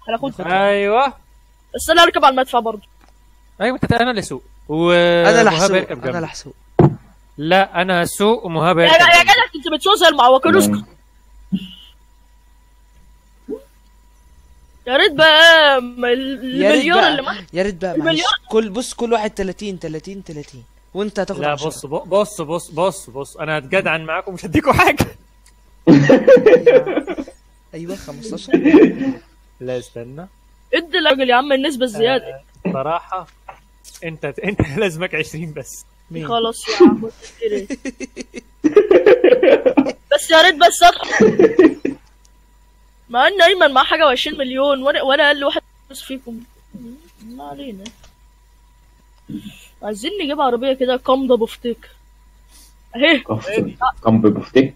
هناخدها ايوه بس انا اركب على المدفع برضه ايوه انت انا اللي اسوق و انا اللي ومهاب هسوق يركب انا جنبي. اللي هسوق لا انا هسوق ومهاب يا يركب يا جنبي. جدع انت بتسوق زي المعوقين اسكت يا ريت بقى م- يا ريت المليار بقى اللي معاك يا ريت بقى معلش المليار. كل بص كل واحد 30 30 30 وانت هتاخد لا 10. بص بص بص بص بص انا هتجدعن معاكم مش هديكم حاجه ايوه 15 لا استنى ادي الراجل يا عم النسبه الزياده صراحه انت انت لازمك 20 بس مين خلاص يا عم كتير ايه. بس يا ريت بس أطلع. مع ان ايمن معاه حاجه و20 مليون وانا وانا اقل واحد بس فيكم ما علينا عايزين نجيب عربيه كده قمضه بفتيك اهي كم بفتك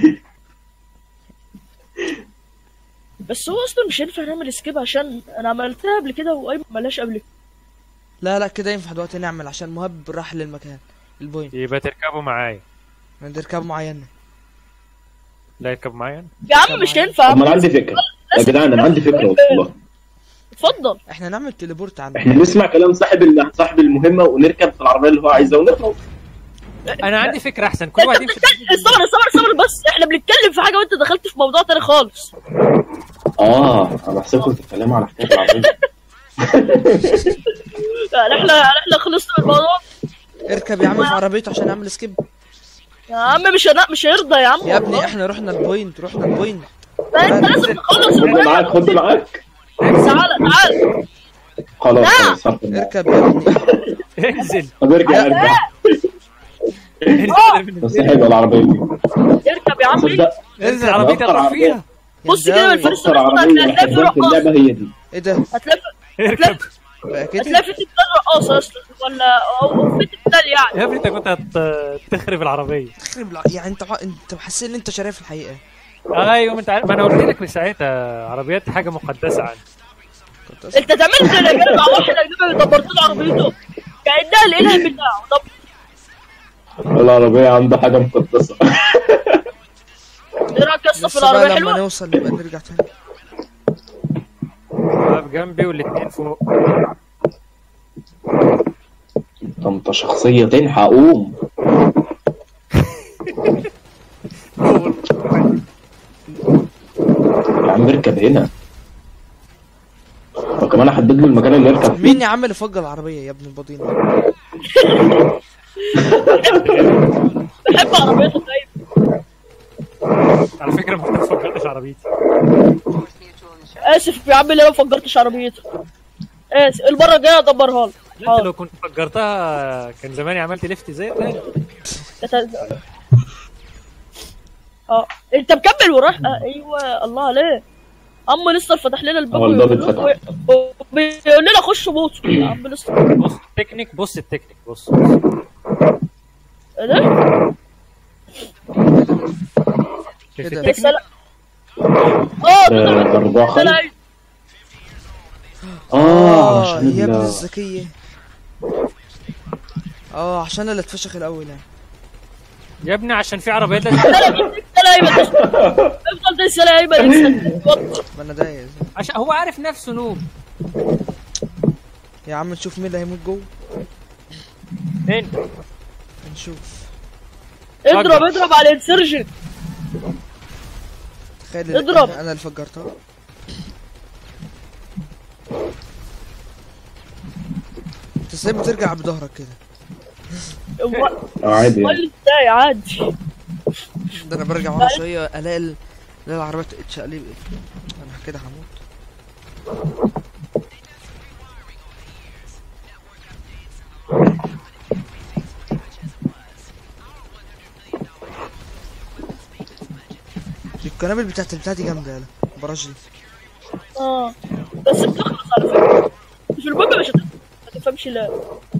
بس هو اصلا مش هينفع نعمل سكيب عشان انا عملتها قبل كده وايمن ملاش قبل كده لا لا كده ينفع دلوقتي نعمل عشان مهب راح للمكان البوينت يبقى تركبوا معايا عند ركاب معين لا يركب معايا يا عم مش هينفع طب ما انا عندي فكره يا جدعان انا عندي فكره والله اتفضل احنا نعمل تليبورت عندنا احنا نسمع كلام صاحب ال- صاحب المهمه ونركب في العربيه اللي هو عايزها ونخلص انا عندي فكره احسن كل واحد يمشي استمر استمر استمر بس احنا بنتكلم في حاجه وانت دخلت في موضوع تاني خالص اه انا بحسبكم بتتكلموا على حكايه العربيه لا، احنا احنا خلصنا من الموضوع اركب يا عم في عربيته عشان نعمل سكيب يا عم مش هن- مش هيرضى يا عم يا ابني والله. احنا رحنا البوينت رحنا البوينت لا، انت لازم تخلص خد المهم معاك خد معاك تعالى تعالى خلاص لا. خلاص هركب معاك. اركب يا ابني انزل طب ارجع ارجع بس حلوه العربيه دي اركب يا عم تصدق انزل عربيتي أكتر اروح فيها يا بص كده مزاوي. بالفرس اكتر عربيه هتلاقي في بحبها في رقاصه اللعبه هي دي ايه ده هتلاقي اركب بقى كده هتلاقي في تبدال رقاصه اصلا ولا او في تبدال يعني يا ابني انت كنت هت- تخرب العربيه تخرب الع- يعني انت انت حاسس ان انت شاريها في الحقيقه ايوه ما انت عارف ما انا قلت لك من ساعتها عربيات دي حاجه مقدسه عندي كنت انت تعملت زي كده مع واحد اجنبي دبرت له عربيته كانها الاله بتاعه طب العربيه عنده حاجه مقدسه ايه رايك قصه في لسه بقى العربيه لما حلوه نوصل نبقى نرجع تاني واقف جنبي والاثنين فوق انت شخصيه هقوم يا عم اركب هنا وكمان احدد له المكان اللي يركب فيه مين يا عم اللي فجر العربيه يا ابن البضين بحب عربيته طيب على فكره ما فكرتش عربيتي اسف يا عم اللي انا ما فجرتش عربيته اسف المره الجايه ادبرها لك لا انت لو كنت فجرتها كان زماني عملت ليفت زي التاني كت- اه انت مكمل وراح آه ايوه الله عليك عم لسه فتح لنا الباب هو الباب ويقول- اتفتح. وبيقول لنا خشوا بوتوا يا عم لسه بص التكنيك بص التكنيك بص ايه ده؟ شايف إيه ده؟ التكنيك سلام اه ده طلع اربعه خلف طلع اه اه عشان يا ابن ال- الذكيه اه عشان اللي اتفشخ الاول يعني يا ابني عشان في عربيات لازم سلام سلام ايمن افضل تنسى يا ايمن انسى ما انا دايز عشان هو عارف نفسه نوب يا عم نشوف مين اللي هيموت جوه انت نشوف اضرب اضرب على الانسرجن تخيل اضرب. انا اللي فجرتها انت ازاي بترجع بظهرك كده آه، عادي يعني. قول ازاي عادي ده انا برجع ورا شويه الاقي ال- الاقي العربيه اتشقلب انا كده هموت دي القنابل بتاعت البتاع دي جامده يالا براش دي اه بس بتخلص على فكره في البوكا مش هتفهم ما تفهمش لا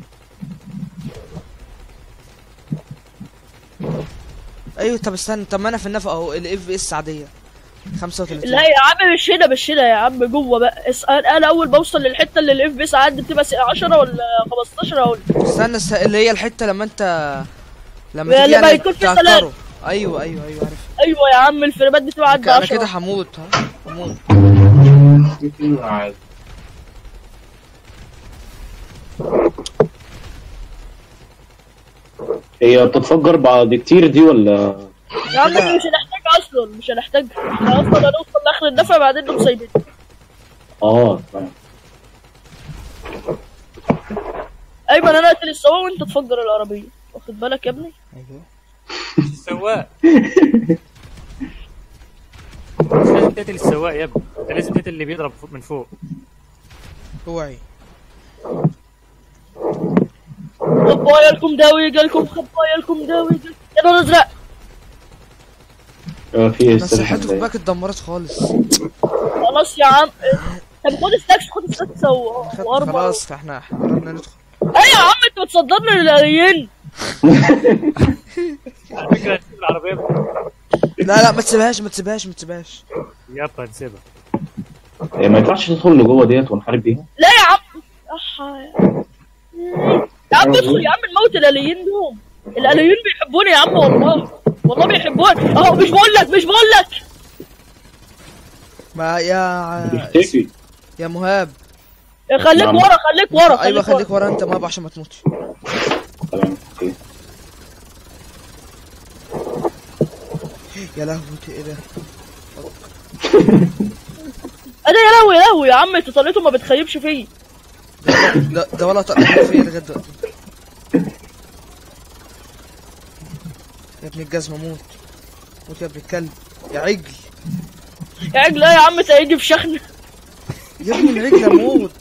ايوه طب استنى طب ما انا في النفق اهو الاف اس عاديه 35 لا يا عم مش هنا مش هنا يا عم جوه بقى اسأل انا اول ما اوصل للحته اللي الاف بي ساعات بتبقى 10 ولا 15 اقول استنى است... اللي هي الحته لما انت لما لما تيجي يعني يكون في تعكره. سلام. ايوه ايوه ايوه عارف ايوه يا عم الفريمات بتبقى عند انا كده 10 هموت ها هموت ممكن عادي هي بتتفجر بعد كتير دي ولا يا عم مش هنحتاج اصلا مش هنحتاج احنا اصلا هنوصل لاخر الدفع بعدين نقوم سايبين اه فاهم. ايمن انا اقتل السواق وانت تفجر العربيه واخد بالك يا ابني ايوه السواق مش لازم تقتل السواق يا ابني انت لازم تقتل اللي بيضرب فوق- من فوق اوعي خبايا لكم داوي جالكم خبايا لكم داوي جالكم يا نهار ازرق آه، في ايه انا السبب صحته في ده؟ باك اتدمرت خالص خلاص يا عم طب خد ستاكس خد ستاكس و- خد- واربع خلاص احنا احنا قربنا ندخل ايه يا عم انت بتصدرنا للاليين على فكره هتسيب العربيه لا لا ما تسيبهاش ما تسيبهاش ما تسيبهاش يلا نسيبها هي ما ينفعش تدخل لجوه ديت ونحارب بيها لا يا عم أح... يا عم ادخل يا عم نموت الاليين دول الاليين بيحبوني يا عم والله والله بيحبوني اهو مش بقول لك مش بقول لك ما يا بيختفي يا مهاب خليك نعم. ورا خليك ورا ايوه ورا. خليك ورا انت مهاب عشان ما تموتش تمام اوكي يا لهوي ايه ده انا يا لهوي يا لهوي يا عم انت طليته ما بتخيبش فيه ده ده ولا طلع فيه لغايه دلوقتي يا ابن الجزمه موت موت يا ابن الكلب يا عجل يا عجل لا يا عم تيجي في شخن يا ابن العجل موت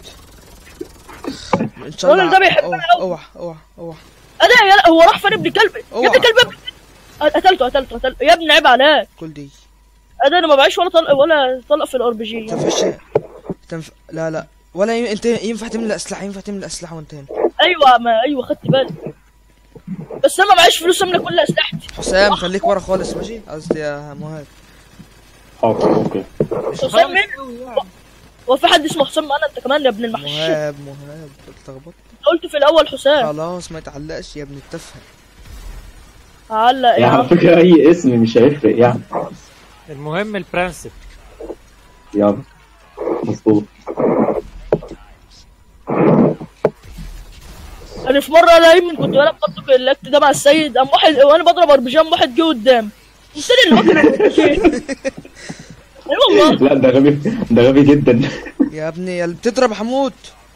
ان شاء الله الراجل ده بيحبنا اوعى أوي. اوعى اوعى اوعى انا يا لا هو راح فين ابن الكلب يا اوعى. ابن الكلب يا ابن الكلب. قتلته قتلته قتلته يا ابني عيب عليك كل دي انا انا ما بعيش ولا طلق ولا طلق في الار بي جي تنفعش تنف... لا لا ولا ي... انت ينفع تملى اسلحه ينفع تملى اسلحه وانت هنا ايوه ما ايوه خدت بالي بس انا ما معيش فلوس املك كل اسلحتي حسام خليك ورا خالص ماشي قصدي يا مهاب حاضر اوكي حسام مين؟ هو في حد اسمه حسام معانا انت كمان يا ابن المحشي مهاب مهاب اتلخبطت قلت في الاول حسام خلاص ما يتعلقش يا ابن التفهه علق يا يعني على عم فكره اي اسم مش هيفرق يعني المهم البرنسب يلا مظبوط انا في مره دايما كنت بلعب برضه الاكت ده مع السيد قام واحد وانا بضرب ار بي جي قام واحد جه قدام قلت له اللي بكره اي والله لا ده غبي ده غبي جدا يا ابني يا اللي بتضرب هموت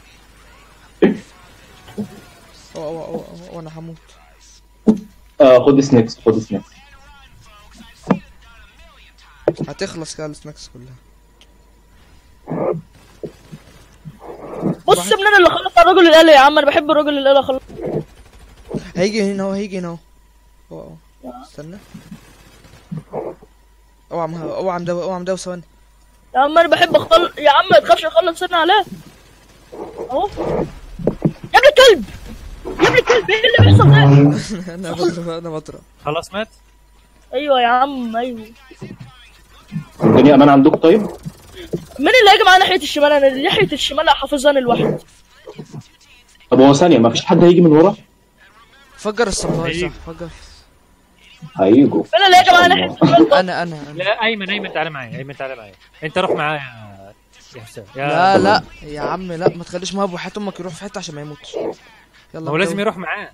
أو أو أو أو انا هموت آه خد سناكس خد سناكس هتخلص كده السناكس كلها بص من انا اللي خلص على الراجل الآلة يا عم انا بحب الراجل الآلة خلص هيجي هنا هو هيجي هنا اهو أهو أهو. استنى اوعى مه- اوعى مدو اوعى مدو ثواني يا عم انا بحب اخلص يا عم ما تخافش اخلص سنة عليه اهو يا ابن الكلب يا ابن الكلب ايه اللي بيحصل ده انا بضرب انا بضرب خلاص مات ايوه يا عم ايوه الدنيا امان عندكم طيب مين اللي هيجي معايا ناحية الشمال انا ناحية الشمال حافظها انا لوحدي طب هو ثانيه ما فيش حد هيجي من ورا فجر السبلاي هيجي. صح فجر هيجوا مين اللي هيجي معايا ناحية الشمال طب؟ انا انا انا لا ايمن ايمن تعالى معايا ايمن تعالى معايا انت روح معايا يا حسام يا لا لا يا عم لا ما تخليش مهاب وحياة امك يروح في حته عشان ما يموتش يلا هو لازم بدو. يروح معاه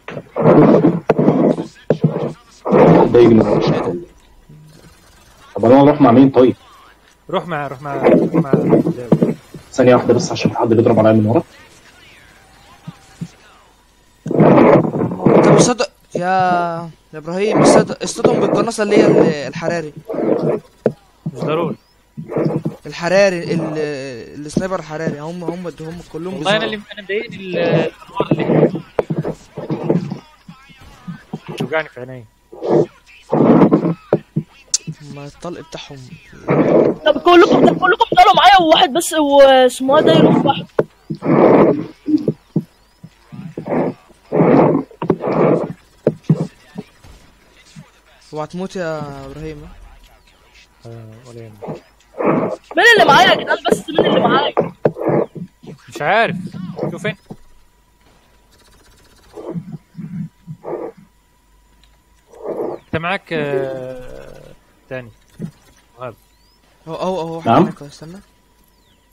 حد هيجي من ورا طب انا اروح مع مين طيب روح معاه روح معاه روح معاه ثانيه واحده بس عشان في حد بيضرب عليا من ورا طب صدق يا يا ابراهيم اصطد- اصطدم بالقناصه اللي هي ال- الحراري مش ضروري الحراري ال- السنايبر الحراري هم هم هم كلهم والله انا بيظهروا. اللي انا مضايقني ال- الانوار اللي توجعني في عيني ما الطلق بتاعهم طب كلكم طب كلكم طلعوا معايا وواحد بس واسمه إيه ده يروح واحد اوعى تموت يا ابراهيم آه، ولا يهمك. مين اللي معايا يا جدعان بس مين اللي معايا مش عارف شوف انت انت معاك آه، تاني وهذا اهو اهو اهو واحد نعم. هناك أهو، استنى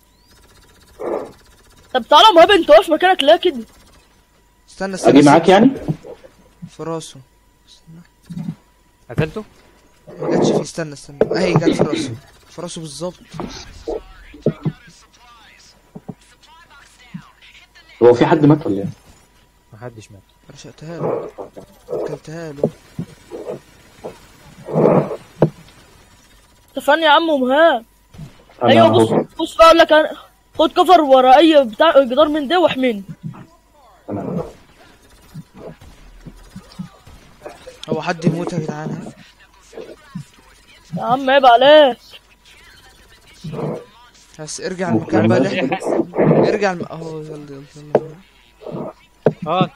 طب تعالى مهاب انت واقف مكانك ليه كده استنى استنى اجي معاك يعني في راسه قتلته ما جاتش فيه استنى استنى اهي جت في راسه في راسه بالظبط هو في حد مات ولا ايه؟ محدش مات رشقتها له اكلتها له تفاني يا عم مهاب انا ايوه بص اهو بص بقى اقول لك انا خد كفر ورا اي بتاع جدار من ده واحميني تمام هو حد يموت يا جدعان ها؟ يا عم عيب عليك بس ارجع المكان بقى اللي احنا ارجع الم... اهو يلا يلا يلا اه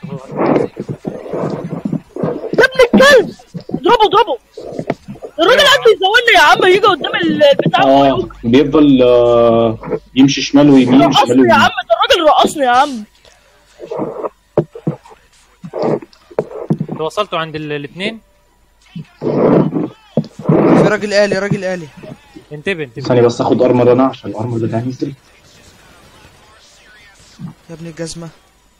يا ابن الكلب اضربه اضربه الراجل عنده يزولني يا عم يجي قدام ال- البتاع اه بيفضل آه، يمشي شمال ويمين شمال رقصني يا ويمين عم ده الراجل رقصني يا عم انتوا وصلتوا عند الاثنين في راجل آلي راجل آلي انتبه انتبه ثانية بس اخد ارمر انا عشان الارمر بتاعي نزل يا ابن الجزمة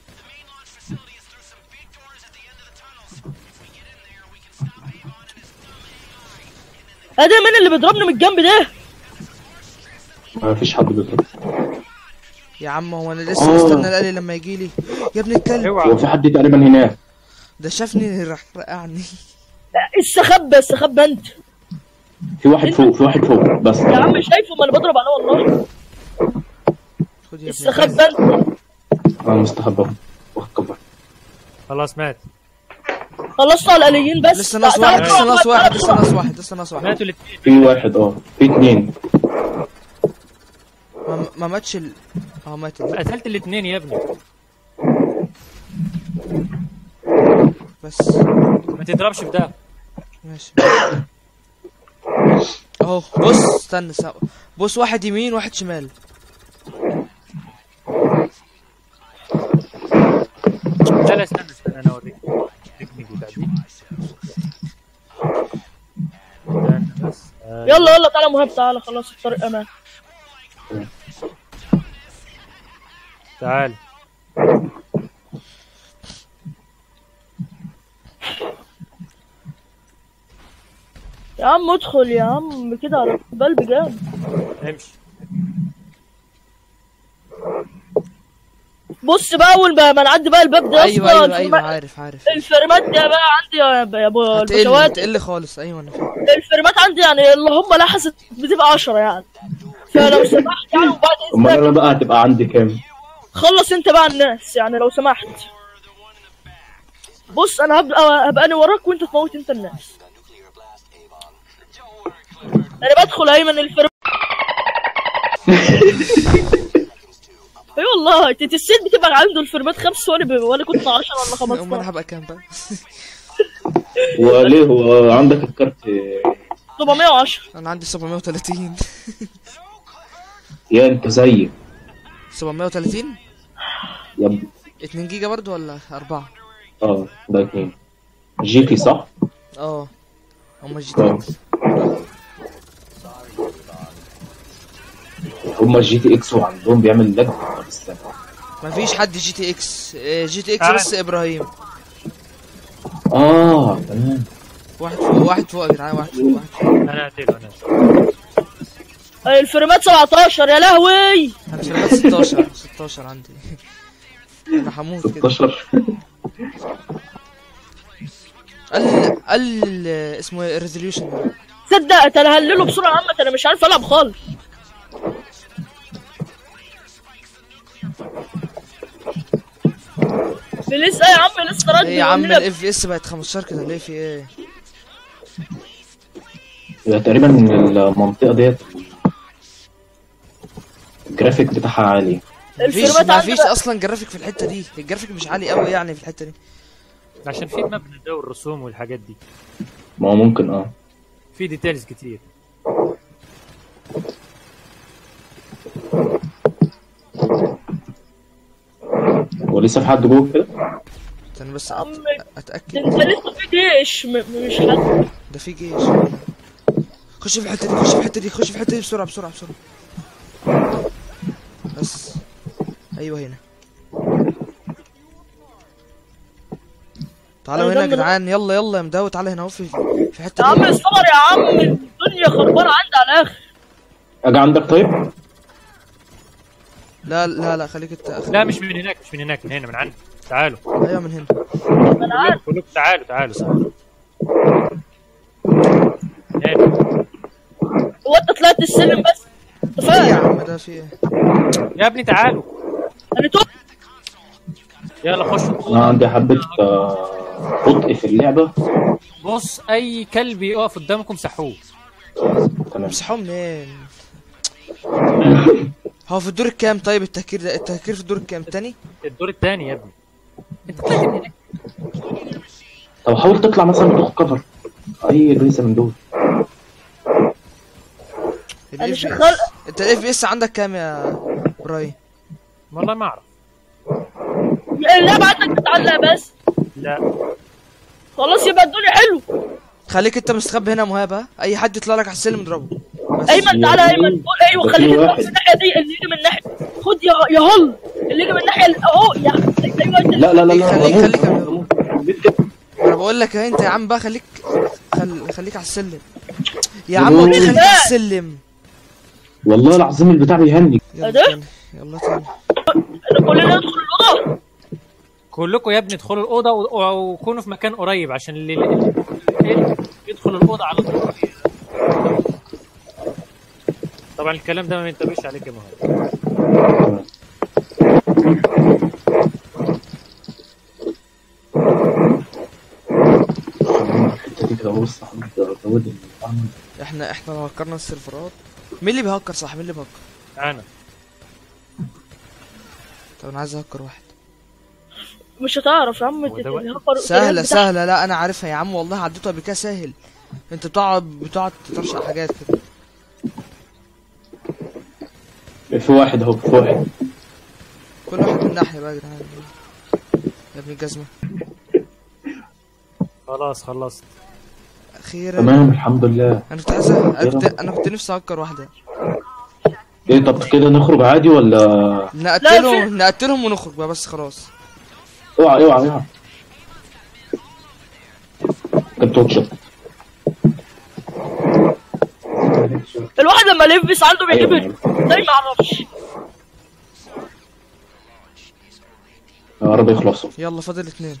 ادي مين اللي بيضربني من الجنب ده ما فيش حد بيضرب يا عم هو انا لسه آه. مستنى الآلي لما يجي لي يا ابن الكلب هو اوعى في حد تقريبا هناك ده شافني راح رقعني استخبى استخبى انت في واحد فوق في واحد فوق بس يا عم شايفه ما انا بضرب عليه والله خد يا ابن استخبى الكلب انت انا مستخبى واخد كفر خلاص مات خلصت على الاليين بس لسه ناقص تعال- واحد تعال لسه ناقص بسرعة، واحد تعال لسه بسرعة. ناقص واحد لسه ناقص واحد ماتوا الاثنين في واحد اه في اتنين ما, ما ماتش ال... اه مات ال- قتلت الاثنين يا ابني بس ما تضربش في ده ماشي اهو بص استنى سا... بص واحد يمين واحد شمال لا لا استنى استنى انا اوريك التكنيك بتاع دي استنى بس آه، يلا يلا تعالى مهاب تعالى خلاص الطريق امان تعال يا عم ادخل يا عم كده على بال بجد امشي بص بقى اول ما ما نعدي بقى الباب ده ايوه أصلاً ايوه الفريمات- ايوه عارف عارف الفريمات دي بقى عندي يا يا ابو هتقل البشوات هتقل خالص ايوه انا فاهم الفريمات عندي يعني اللهم لا حسد بتبقى 10 يعني فلو سمحت يعني وبعد امال اذنك انا بقى هتبقى عندي كام؟ خلص انت بقى الناس يعني لو سمحت بص انا هبقى هبقى انا وراك وانت تموت انت الناس انا بدخل ايمن الفريم اي والله تيت السيد بتبقى عنده الفريمات خمس وانا ب... وانا كنت 10 ولا امال 15 هبقى كام بقى وليه هو عندك الكارت 710 انا عندي 730 يا انت زيي 730 يا ابني 2 جيجا برضو ولا 4 اه ده اتنين جي تي صح؟ اه هما جي تي اه هما الجي تي اكس وعندهم بيعمل لاج بس مفيش حد جي تي اكس آه، جي تي اكس تعال. بس ابراهيم اه تمام واحد فوق واحد فوق يا جدعان واحد فوق واحد فوق انا هقتله انا هقتله. الفريمات 17 يا لهوي انا شغال 16 16 عندي انا هموت كده 16 قال قال اسمه ايه الريزوليوشن تصدق تلهلله بسرعه عامه انا مش عارف العب خالص لسه يا عم لسه رد ايه يا عم يقول لنا الاف اس بقت 15 كده ليه في ايه يبقى تقريبا المنطقة ديت الجرافيك بتاعها عالي مفيش الفيرمات عندي مفيش بقى- اصلا جرافيك في الحته دي الجرافيك مش عالي قوي يعني في الحته دي عشان في المبنى ده والرسوم والحاجات دي ما هو ممكن اه في ديتيلز كتير ولسه في حد جوه كده استنى بس يا عم أت- اتاكد انت لسه في جيش م- مش حد ده في جيش خش في الحته دي خش في الحته دي خش في الحته دي بسرعه بسرعه بسرعه بس ايوه هنا تعالوا أنا هنا يا جنب جدعان يلا يلا يا مداوي تعالى هنا اهو في في يا حته عم دي. الصبر يا عم الدنيا خربانه عندي على الاخر اجي عندك طيب لا لا لا خليك انت أخ- لا مش من هناك مش من هناك من هنا من عندي تعالوا ايوه من هنا انا عارف كلكم تعالوا تعالوا تعالوا هنا. هو انت طلعت السلم بس انت ايه يا فاهم عم ده في ايه يا ابني تعالوا انا توب يلا خشوا انا الأوضة. عندي حبه آه، بطء في اللعبه بص اي كلب يقف قدامكم سحوه تمام مسحوه منين هو في الدور الكام طيب التهكير ده التهكير في الدور الكام التاني الدور الثاني يا ابني انت طلعت من هناك طب حاول تطلع مثلا تاخد كفر اي جريزه من دول انا الاف شغال انت الاف اس عندك كام يا براي والله ما اعرف اللعبه عندك بتعلق بس لا خلاص يبقى الدنيا حلو خليك انت مستخبي هنا مهاب ها؟ اي حد يطلع لك على السلم اضربه بس ايمن تعالى ايمن قول ايوه ده خليك في انت واحد. في الناحيه دي اللي يجي من ناحيه خد يا يا هل اللي يجي من الناحيه ال- اهو يا ايوه انت لا لا لا لا خليك- رموز. خليك- رموز. جيت كده. انا بقول لك اهي انت يا عم بقى خليك خل... خليك على السلم يا عم رموز. قلت لك خليك على السلم والله العظيم البتاع بيهنج يلا ده؟ تاني يلا تاني احنا كلنا ندخل الاوضه كلكم يا ابني ادخلوا الاوضه و- و- وكونوا في مكان قريب عشان اللي, اللي يدخل الاوضه على طول طبعا الكلام ده ما ينتبهش عليك يا مهند تمام. الحتة دي كده بص أحمد زود العمل. احنا احنا لو هكرنا السيرفرات مين اللي بيهكر صح مين اللي بيهكر انا طب انا عايز اهكر واحد مش هتعرف يا عم هو ده وقت؟ الهكر- سهلة بتاع- سهلة لا انا عارفها يا عم والله عديته قبل كده سهل انت بتقعد بتقعد تطرشق حاجات كده في واحد اهو في واحد كل واحد من ناحية بقى يا جدعان يا ابن الجزمة خلاص خلصت اخيرا تمام الحمد لله انا كنت عايز انا كنت, أنا كنت نفسي اهكر واحدة ايه طب كده نخرج عادي ولا نقتلهم نقتلهم ونخرج بقى بس خلاص اوعى اوعى اوعى كنت توك شوت الواحد لما يلبس عنده بيجيب أيوة. ازاي ما اعرفش يا رب يخلصوا يلا فاضل اتنين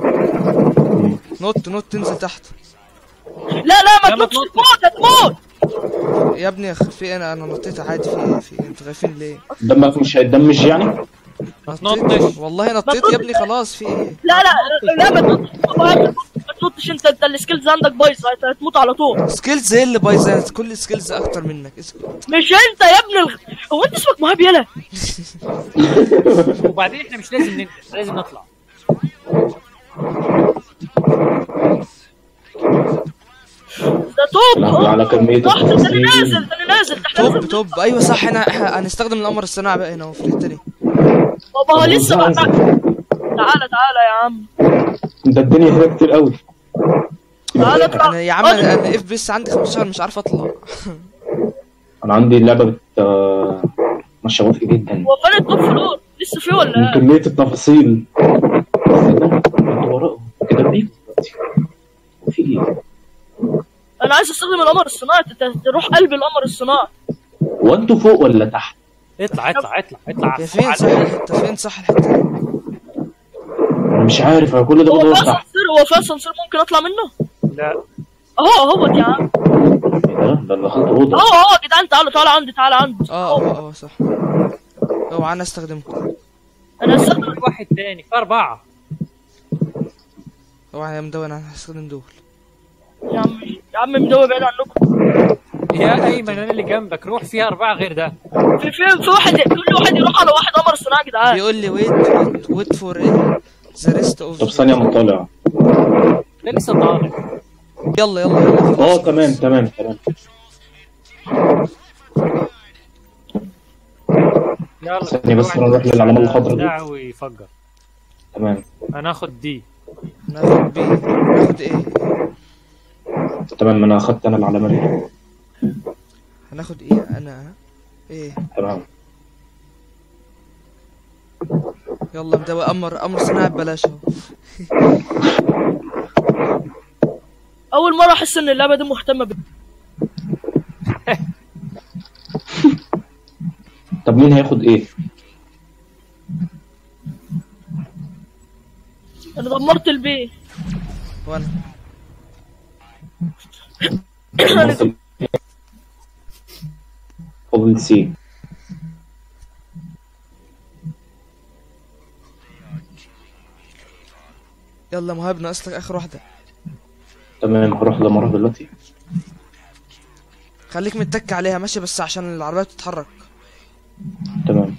نط نط تنزل تحت لا لا ما لا، ما تنطش تنطش. تموت هتموت يا ابني يا أخي، في إيه؟ انا انا نطيت عادي في ايه في إيه؟ انتوا خايفين ليه دمك مش هيتدمج يعني نطيت تنطش. والله نطيت يا ابني خلاص في ايه لا لا لا ما تنطش ما تنطش انت انت السكيلز عندك بايظه انت هتموت على طول سكيلز ايه اللي بايظه كل سكيلز اكتر منك اسكت مش انت يا ابن الغ... هو انت اسمك مهاب يلا وبعدين احنا مش لازم ننزل لازم نطلع ده توب لا، على كمية صح ده انا التفاصيل. نازل ده انا نازل ده احنا توب لازم توب ايوه صح احنا إحنا هنستخدم القمر الصناعي بقى هنا في الحته دي بابا هو لسه ما تعالى تعالى يا عم ده الدنيا هنا كتير قوي تعالى اطلع انا يا عم انا انا اف بس عندي 15 مش عارف اطلع انا عندي اللعبه بت آه، ماشيه بطيء جدا هو فين التوب فلور لسه في ولا من ايه؟ كميه التفاصيل انتوا وراهم كده بيك في ايه انا عايز استخدم القمر الصناعي ت- تروح قلب القمر الصناعي وانتوا فوق ولا تحت اطلع اطلع اطلع اطلع يا فين صح الحته فين صح الحته دي انا مش عارف انا كل ده هو بدور في تحت اسانسير هو في اسانسير ممكن اطلع منه؟ لا اهو اهو يا عم ده ده اللي دخلت اوضه اهو اهو يا جدعان تعالوا تعالوا عندي تعالوا عندي اه اه اه صح اوعى انا استخدمكم انا هستخدم في واحد تاني في اربعه اوعى يا مدون انا هستخدم دول يا عم يا عم مدوي بعيد عنكم يا ايمن انا اللي جنبك روح فيها اربعه غير ده في في في واحد كل واحد يروح على واحد قمر صناعي يا جدعان بيقول لي ويت ويت ويت فور ايه ذا ريست اوف طب ثانيه ما طالع ده لسه طالع يلا يلا يلا اه تمام تمام تمام يلا ثانية بس نروح للعلامة الخضراء دي. دعوي ويفجر تمام انا اخد دي ناخد بي ناخد ايه تمام انا اخدت انا العلامه دي هناخد ايه انا ايه تمام يلا مدوي امر امر صناعه ببلاش اهو اول مره احس ان اللعبه دي مهتمه بي طب مين هياخد ايه؟ انا دمرت البيت وانا فاضل سي يلا مهاب ناقص لك اخر واحده تمام هروح لمرة دلوقتي خليك متك عليها ماشي بس عشان العربيه بتتحرك تمام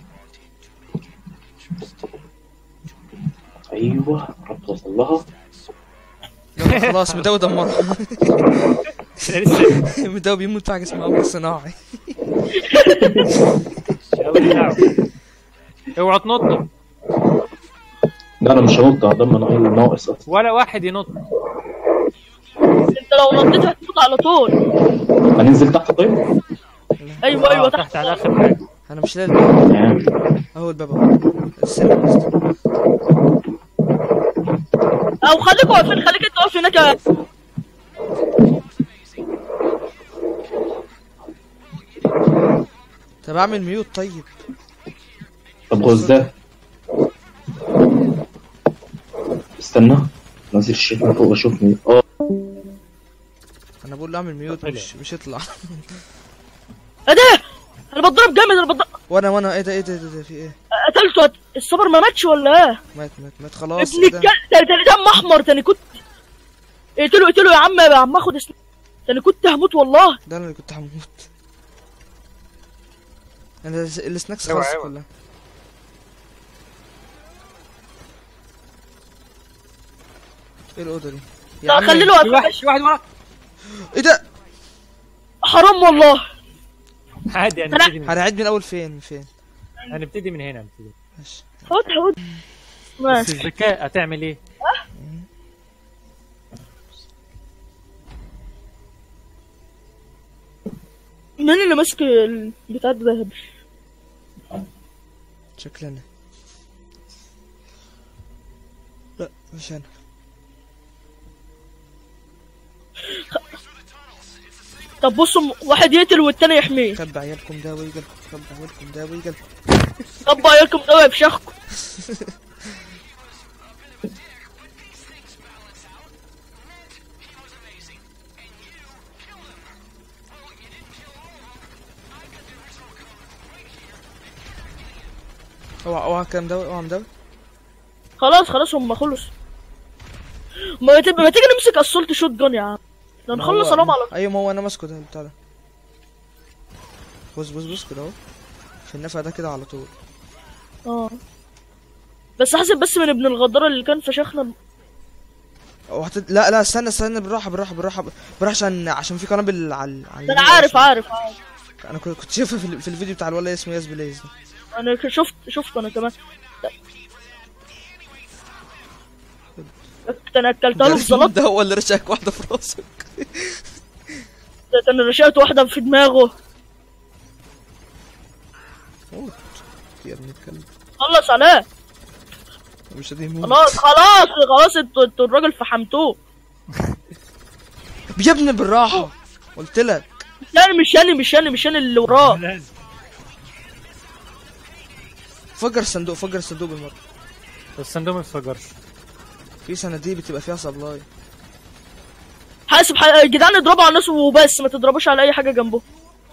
ايوه قربت اوصل لها يلا خلاص مدوي دمرها لسه مدوي بيموت في حاجه اسمها امر صناعي يلا دعوة. اوعى تنط ده انا مش هنط ده انا ناقص أصلاً. ولا واحد ينط انت لو نطيت هتموت على طول هننزل تحت طيب؟ ايوه ايوه آه، تحت تحت على اخر حاجه انا مش لاقي الباب. تمام اهو الباب اهو السلم قصدي. او خليك واقفين خليك انت واقف هناك يا- طب اعمل ميوت طيب طب غزة استنى نازل الشيخ من فوق واشوف مين اه انا بقول له اعمل ميوت طلع. مش مش يطلع ايه ده انا بتضرب جامد انا بتضرب وانا وانا ايه ده ايه ده, إيه ده في ايه قتلته قت- الصبر ما ماتش ولا ايه مات مات مات خلاص ابن إيه ده؟ الكلب تاني تاني دم احمر تاني كنت اقتله اقتله يا عم يا عم اخد اسم تاني كنت هموت والله ده انا اللي كنت هموت انا الس- السناكس اوعى، خلصت اوعى. كلها ايه الاوضه دي يا لا عم خلي له في واحد في واحد وراك ايه ده حرام والله عادي هنبتدي من هنعيد من اول فين فين هنبتدي من هنا هنبتدي ماشي حوت حوت بس ماشي الذكاء هتعمل ايه؟ مين اللي ماسك البتاع ده ذهب شكلنا لا مش انا طب بصوا م- واحد يقتل والتاني يحميه خبي عيالكم ده ويجل خبي عيالكم ده ويجل طب عيالكم ده بشخكم اوعى اوعى كام ده اوعى مدوي خلاص خلاص هم خلص ما تبقى ما تيجي نمسك السولت شوت جون يا عم ده نخلص هو- عليهم على طول ايوه ما هو انا ماسكه ده البتاع ده بص بص بص كده اهو في النفع ده كده على طول اه بس حاسب بس من ابن الغدار اللي كان فشخنا أو هت... لا لا استنى استنى بالراحه بالراحه بالراحه بالراحه عشان عشان في قنابل على على ده انا عارف عارف عارف انا كنت كنت شايفها في, ال- في الفيديو بتاع الولد اسمه ياس بليز ده انا ك- شفت شفت انا كمان ده انا اكلتها له بزلط ده هو اللي رشاك واحده في راسك ده انا رشقت واحده في دماغه موت يا ابن الكلب خلص عليه مش راضي يموت خلاص خلاص خلاص انتوا انتوا الراجل فحمتوه يا ابني بالراحه قلت لك يعني مش يعني مش يعني مش يعني اللي وراه فجر الصندوق فجر الصندوق بالمره الصندوق ما يتفجرش في صناديق بتبقى فيها سبلاي حاسب ح... يا جدعان اضربوا على الناس وبس ما تضربوش على اي حاجه جنبه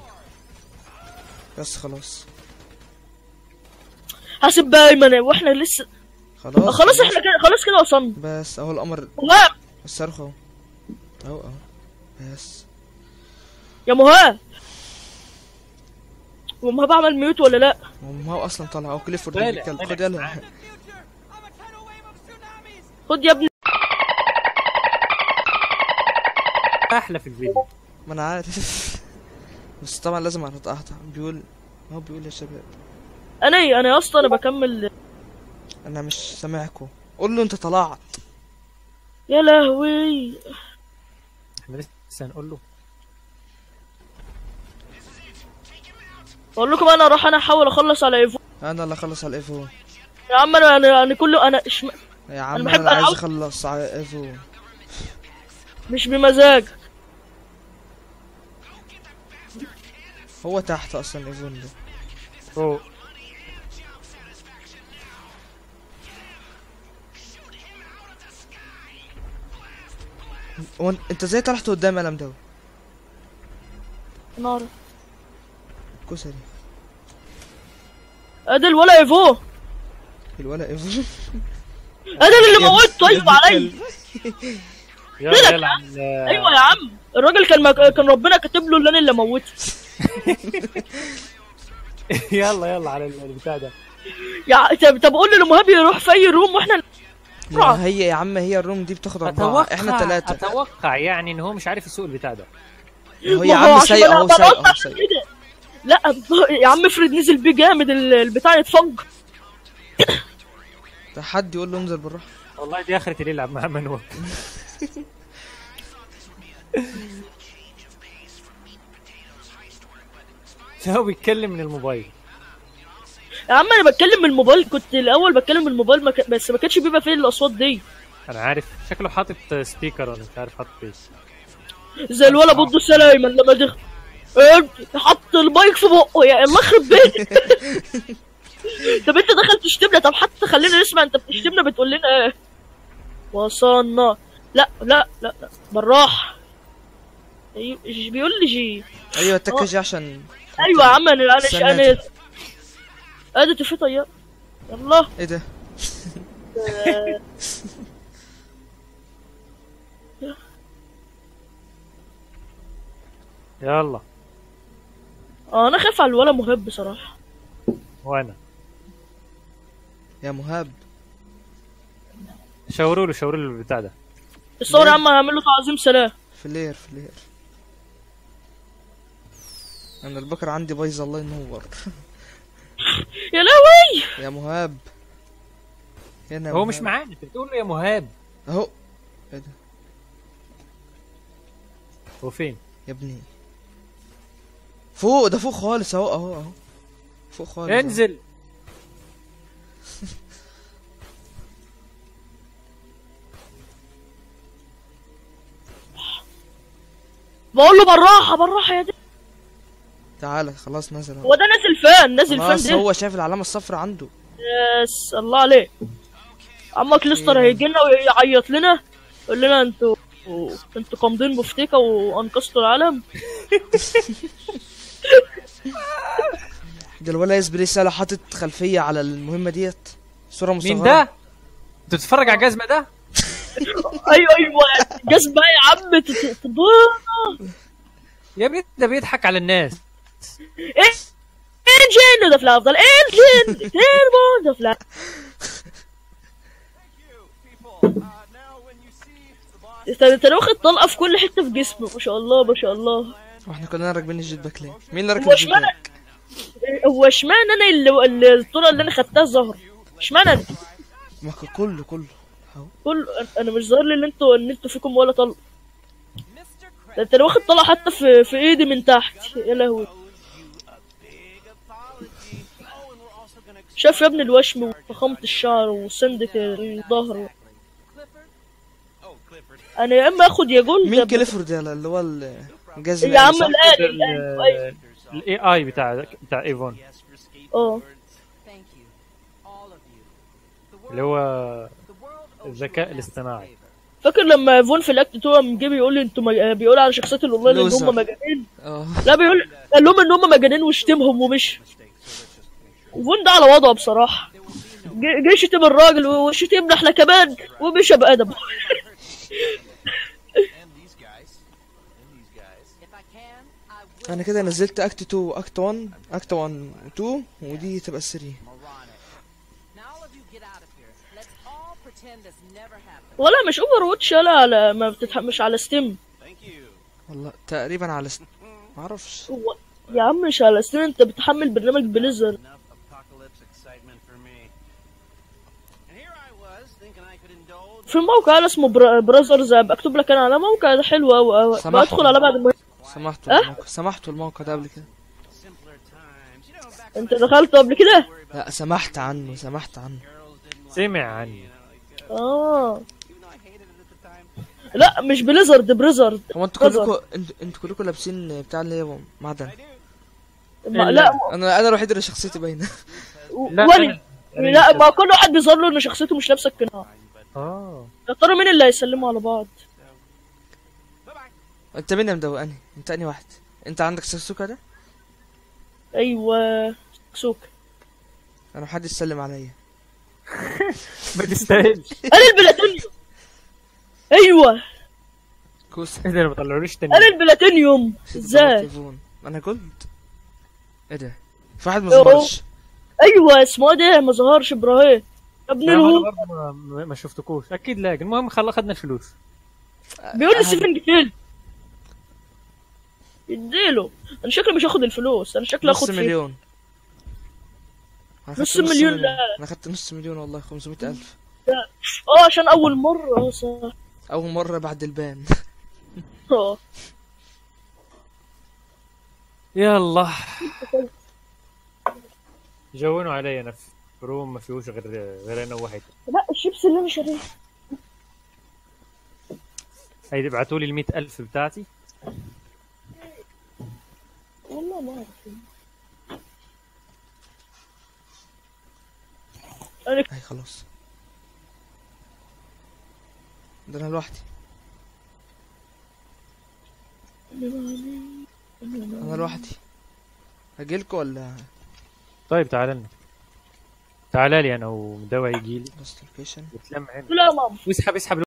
بس خلاص حاسب بقى ايمن واحنا لسه خلاص خلاص احنا كده خلاص كده وصلنا بس اهو القمر مهاب الصاروخ اهو اهو اهو بس يا مهاب هو مهاب عمل ميوت ولا لا هو ما هو اصلا طالع اهو كليفورد طالع، ابن الكلب طالع. خد يلا خد يا ابني احلى في الفيديو ما انا عارف بس طبعا لازم هتقطع بيقول هو بيقول يا شباب انا انا يا اسطى انا بكمل انا مش سامعكم قول له انت طلعت يا لهوي احنا لسه هنقول له اقول لكم انا اروح انا احاول اخلص على ايفو انا اللي اخلص على الايفون يا عم انا انا, أنا كله انا إشم... يا عم بحب انا عايز ألعب. اخلص ع- ايفو مش بمزاج هو تحت اصلا ايفون ده فوق هو انت ازاي طلعت قدام يا لمداوي نار كسري ادي الولا ايفو الولا ايفو ادي اللي موت طيب عليا يلا لك يلا عن- ايوه يا عم الراجل كان مك... كان ربنا كاتب له اللي انا اللي موته يلا يلا على البتاع ده يا طب طب قول لمهاب يروح في اي روم واحنا بسرعة. ما هي يا عم هي الروم دي بتاخد اربعة اتوقع احنا ثلاثة اتوقع يعني ان هو مش عارف يسوق البتاع ده هو ما يا عم عشان سايق أنا اهو سايق بنط اهو عشان سايق كده. لا يا عم افرض نزل بيه جامد ال- البتاع يتفجر ده حد يقول له انزل بالراحة والله دي اخرة اللي يلعب مع منوب هو بيتكلم من الموبايل يا عم انا بتكلم من الموبايل كنت الاول بتكلم من الموبايل ما ك... بس ما كانش بيبقى فيه الاصوات دي انا عارف شكله حاطط سبيكر ولا مش عارف حاطط ايه زي الولا بودو سلايما لما دخل إيه، حط المايك في بقه يا الله يخرب بيتك طب انت دخلت تشتمنا طب حتى خلينا نسمع انت بتشتمنا بتقول لنا ايه وصلنا لا لا لا لا بالراحه أيوة، إيش بيقول لي جي ايوه التكاجي عشان ايوه يا عم انا انا سمعت. انا ادي تفي طيار يلا ايه ده آه، يلا اه انا خايف على الولا مهاب بصراحه وانا يا مهاب شاوروا له شاوروا له البتاع ده الصور يا عم هعمل له تعظيم سلام فلير فلير انا البكر عندي بايظه الله ينور يا لهوي يا مهاب هنا هو مش معانا انت بتقول له يا مهاب اهو ايه ده هو فين يا ابني فوق ده فوق خالص اهو اهو اهو فوق خالص أهو. انزل بقول له بالراحه بالراحه يا دي تعالى خلاص نزل اهو هو ده نازل فين نازل فين خلاص ده هو شايف العلامه الصفراء عنده يس الله عليك عمك ليستر هيجي لنا ويعيط لنا يقول لنا انتوا انتوا قامضين بفتيكه وانقذتوا العالم ده الولا يسبري رساله حاطط خلفيه على المهمه ديت صوره مصغره مين ده؟ انت بتتفرج على الجزمه ده؟ ايوه ايوه جذبه يا عم ت- ت- تضيع. يا ابني ده بيضحك على الناس ايه انجن ده في الافضل انجن تيربو ده في الأفضل. انت انت واخد طلقه في كل حته في جسمه ما شاء الله ما شاء الله واحنا كلنا راكبين الجيت باك ليه مين اللي راكب هو الجيت اشمعنى باك هو اشمعنى انا اللي اللي- الطلقه اللي انا خدتها ظهر اشمعنى انا ما ك- كله كله اهو كل انا مش ظاهر لي ان انتوا ان انتوا فيكم ولا طلق ده انت لو واخد طلقه حتى في في ايدي من تحت يا لهوي شاف يا ابني الوشم وفخامة الشعر وسندة الظهر انا يا اما اخد يا جول مين كليفورد يا اللي هو الجاز يا عم الآلي الآلي أيوة. الاي اي بتاع بتاع ايفون اه Thank you, all of you. اللي هو The world الذكاء الاصطناعي فاكر لما فون في الاكت 2 قام جه بيقول لي انتوا مج... بيقول على شخصيات الاونلاين ان لوزر. هم مجانين اه لا بيقول قال لهم ان هم مجانين وشتمهم ومشي فون ده على وضعه بصراحه جه جه شتم الراجل وشتمنا احنا كمان ومشى بأدب If I can, I will. انا كده نزلت اكت 2 اكت 1 اكت 1 2 ودي تبقى 3 Now all of you get out of here. Let's all pretend this never happened. ولا مش اوفر واتش لا على ما بتتحمش على ستيم والله تقريبا على ست... معرفش هو يا عم مش على ستيم انت بتحمل برنامج بليزر enough apocalypse excitement for me. And here I was thinking I could indulge في موقع اسمه برا- براذرز اب اكتب لك انا على موقع ده حلو قوي سمحت. بدخل على بعد ما سمحتوا أه؟ الموقع سمحتوا الموقع ده قبل كده simpler times. You know, back انت دخلت قبل كده لا سمحت عنه سمحت عنه سمع عني اه لا مش بليزرد بريزرد هو انتوا بليزرد. كلكم انتوا انتوا كلكم لابسين بتاع اللي هي معدن ما- لا انا انا الوحيد اللي شخصيتي باينه لا ولي أنا- لا ما كل واحد بيظهر له ان شخصيته مش لابسه القناع اه يا ترى مين اللي هيسلموا على بعض انت مين يا مدوقني انت انهي واحد انت عندك سكسوكه ده ايوه سوك انا محدش سلم عليا ما تستاهلش انا البلاتينيوم ايوه كوسه ايه ده ما طلعوليش تاني انا البلاتينيوم ازاي تليفون انا جولد ايه ده في واحد ما ظهرش ايوه اسمه إيه ده ما ظهرش ابراهيم يا ابن لا، ما أنا الهو برضه ما- ما ما شفتكوش اكيد لاج المهم خلى خدنا الفلوس بيقول لي أهل- ستيفن جيل اديله انا شكلي مش هاخد الفلوس انا شكلي نص هاخد فيه مليون أنا خدت نص مليون لا. انا خدت نص مليون والله 500 الف اه عشان اول مره اه صح اول مره بعد البان اه يلا جونوا علي انا في روم ما فيهوش غير غير انا وواحد لا الشيبس اللي انا شاريه هيدي ابعتوا لي ال ألف بتاعتي والله ما اعرف هاي خلاص ده انا لوحدي انا لوحدي اجيلكوا ولا طيب تعال لنا تعال لي انا ودواء يجي لي بس لوكيشن يتلم عنا لا يا ماما واسحب اسحب